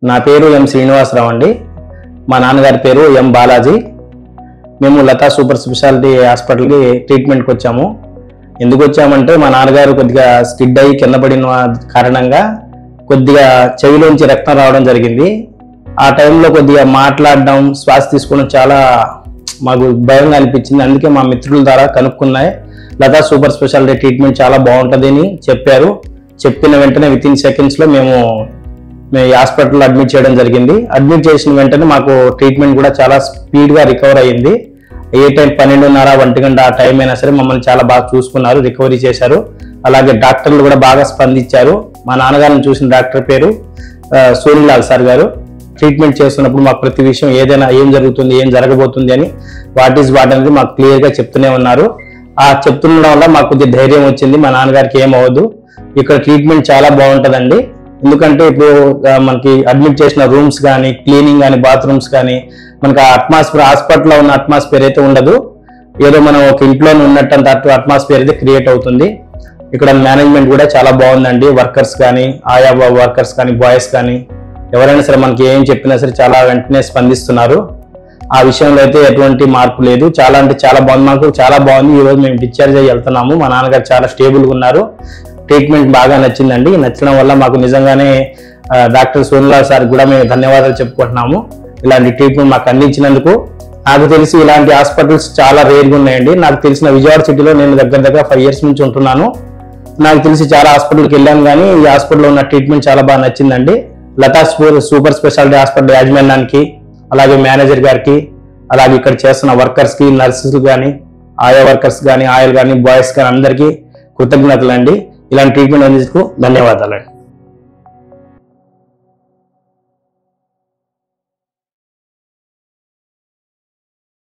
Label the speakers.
Speaker 1: నా పేరు ఎం శ్రీనివాసరావు అండి మా నాన్నగారి పేరు ఎం బాలాజీ మేము లతా సూపర్ స్పెషాలిటీ హాస్పిటల్కి ట్రీట్మెంట్కి వచ్చాము ఎందుకు వచ్చామంటే మా నాన్నగారు కొద్దిగా స్కిడ్ అయ్యి కింద పడిన కారణంగా కొద్దిగా చెవిలోంచి రక్తం రావడం జరిగింది ఆ టైంలో కొద్దిగా మాట్లాడడం శ్వాస తీసుకోవడం చాలా మాకు భయంగా అనిపించింది అందుకే మా మిత్రుల ద్వారా కనుక్కున్నాయి లతా సూపర్ స్పెషాలిటీ ట్రీట్మెంట్ చాలా బాగుంటుంది అని చెప్పారు చెప్పిన వెంటనే విత్ ఇన్ సెకండ్స్లో మేము మేము ఈ హాస్పిటల్లో అడ్మిట్ చేయడం జరిగింది అడ్మిట్ చేసిన వెంటనే మాకు ట్రీట్మెంట్ కూడా చాలా స్పీడ్గా రికవర్ అయ్యింది ఏ టైం పన్నెండున్నర ఒంటి గంట ఆ టైం అయినా సరే మమ్మల్ని చాలా బాగా చూసుకున్నారు రికవరీ చేశారు అలాగే డాక్టర్లు కూడా బాగా స్పందించారు మా నాన్నగారిని చూసిన డాక్టర్ పేరు ఆ, సోనిలాల్ సార్ గారు ట్రీట్మెంట్ చేస్తున్నప్పుడు మాకు ప్రతి విషయం ఏదైనా ఏం జరుగుతుంది ఏం జరగబోతుంది అని వాట్ ఈస్ వాట్ అనేది మాకు క్లియర్గా చెప్తూనే ఉన్నారు ఆ చెప్తుండడం వల్ల మాకు కొద్దిగా ధైర్యం వచ్చింది మా నాన్నగారికి ఏం అవ్వదు ఇక్కడ ట్రీట్మెంట్ చాలా బాగుంటుందండి ఎందుకంటే ఇప్పుడు ఆ, మనకి అడ్మిట్ చేసిన రూమ్స్ కానీ క్లీనింగ్ కానీ బాత్రూమ్స్ కానీ మనకి ఆ అట్మాస్ఫియర్ హాస్పిటల్లో ఉన్న అట్మాస్ఫియర్ అయితే ఉండదు ఏదో మనం ఒక ఇంట్లోనే ఉన్నట్టంత అట్మాస్ఫియర్ అయితే క్రియేట్ అవుతుంది ఇక్కడ మేనేజ్మెంట్ కూడా చాలా బాగుందండి వర్కర్స్ కానీ ఆయా వర్కర్స్ కానీ బాయ్స్ కానీ ఎవరైనా సరే మనకి ఏం చెప్పినా సరే చాలా వెంటనే స్పందిస్తున్నారు ఆ విషయంలో అయితే ఎటువంటి మార్పు లేదు చాలా అంటే చాలా బాగుంది మాకు చాలా బాగుంది ఈ రోజు మేము డిశ్చార్జ్ అయ్యి వెళ్తున్నాము మా నాన్నగారు చాలా స్టేబుల్గా ఉన్నారు ట్రీట్మెంట్ బాగా నచ్చిందండి నచ్చడం వల్ల మాకు నిజంగానే ఆ, డాక్టర్ సోనిలా సార్ కూడా మేము ధన్యవాదాలు చెప్పుకుంటున్నాము ఇలాంటి ట్రీట్మెంట్ మాకు అందించినందుకు నాకు తెలిసి ఇలాంటి హాస్పిటల్స్ చాలా రేర్గా ఉన్నాయండి నాకు తెలిసిన విజయవాడ సిటీలో నేను దగ్గర దగ్గర ఫైవ్ ఇయర్స్ నుంచి ఉంటున్నాను నాకు తెలిసి చాలా హాస్పిటల్కి వెళ్ళాను కానీ ఈ హాస్పిటల్లో ఉన్న ట్రీట్మెంట్ చాలా బాగా నచ్చిందండి Latha super super speciality hospital యాజమాన్యానికి అలాగే మేనేజర్ గారికి అలాగే ఇక్కడ చేస్తున్న వర్కర్స్ కి నర్సెస్ కానీ ఆయా వర్కర్స్ కానీ ఆయిల్ కానీ బాయ్స్ కానీ అందరికీ కృతజ్ఞతలు అండి ఇలాంటి ట్రీట్మెంట్ అందించుకు ధన్యవాదాలండి